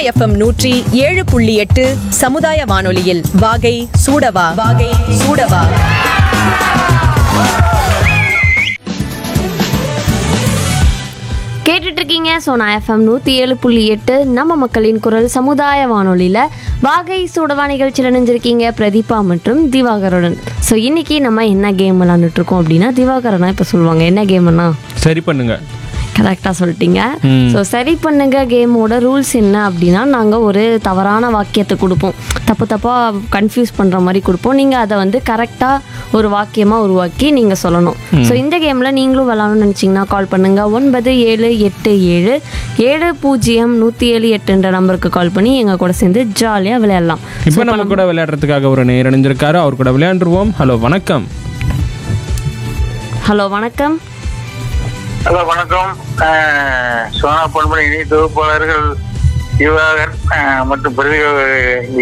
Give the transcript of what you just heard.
FM நூற்றி ஏழு புள்ளி எட்டு சமுதாய வானொலியில் வாகை சூடவா வாகை சூடவா கேட்டுட்டு இருக்கீங்க சோனா எஃப்எம் நூற்றி ஏழு புள்ளி எட்டு நம்ம மக்களின் குரல் சமுதாய வானொலியில் வாகை சூடவா நிகழ்ச்சியில் இணைஞ்சிருக்கீங்க பிரதீபா மற்றும் திவாகருடன் ஸோ இன்னைக்கு நம்ம என்ன கேம் விளாண்டுட்டு இருக்கோம் அப்படின்னா திவாகரனா இப்போ சொல்லுவாங்க என்ன கேம்னா சரி பண்ணுங்க கரெக்டாக சொல்லிட்டீங்க ஸோ சரி பண்ணுங்க கேமோட ரூல்ஸ் என்ன அப்படின்னா நாங்கள் ஒரு தவறான வாக்கியத்தை கொடுப்போம் தப்பு தப்பாக கன்ஃபியூஸ் பண்ணுற மாதிரி கொடுப்போம் நீங்கள் அதை வந்து கரெக்டாக ஒரு வாக்கியமாக உருவாக்கி நீங்கள் சொல்லணும் ஸோ இந்த கேமில் நீங்களும் விளாடணும்னு நினச்சிங்கன்னா கால் பண்ணுங்கள் ஒன்பது ஏழு எட்டு ஏழு ஏழு பூஜ்ஜியம் நூற்றி ஏழு எட்டுன்ற நம்பருக்கு கால் பண்ணி எங்கள் கூட சேர்ந்து ஜாலியாக விளையாடலாம் இப்போ நம்ம கூட விளையாடுறதுக்காக ஒரு நேர் இணைஞ்சிருக்காரு அவர் கூட விளையாண்டுருவோம் ஹலோ வணக்கம் ஹலோ வணக்கம் ஹலோ வணக்கம் அஹ், சோனா பொன்மணி இணை தொகுப்பாளர்கள் யுவாகர் அஹ், மற்றும் பிரதி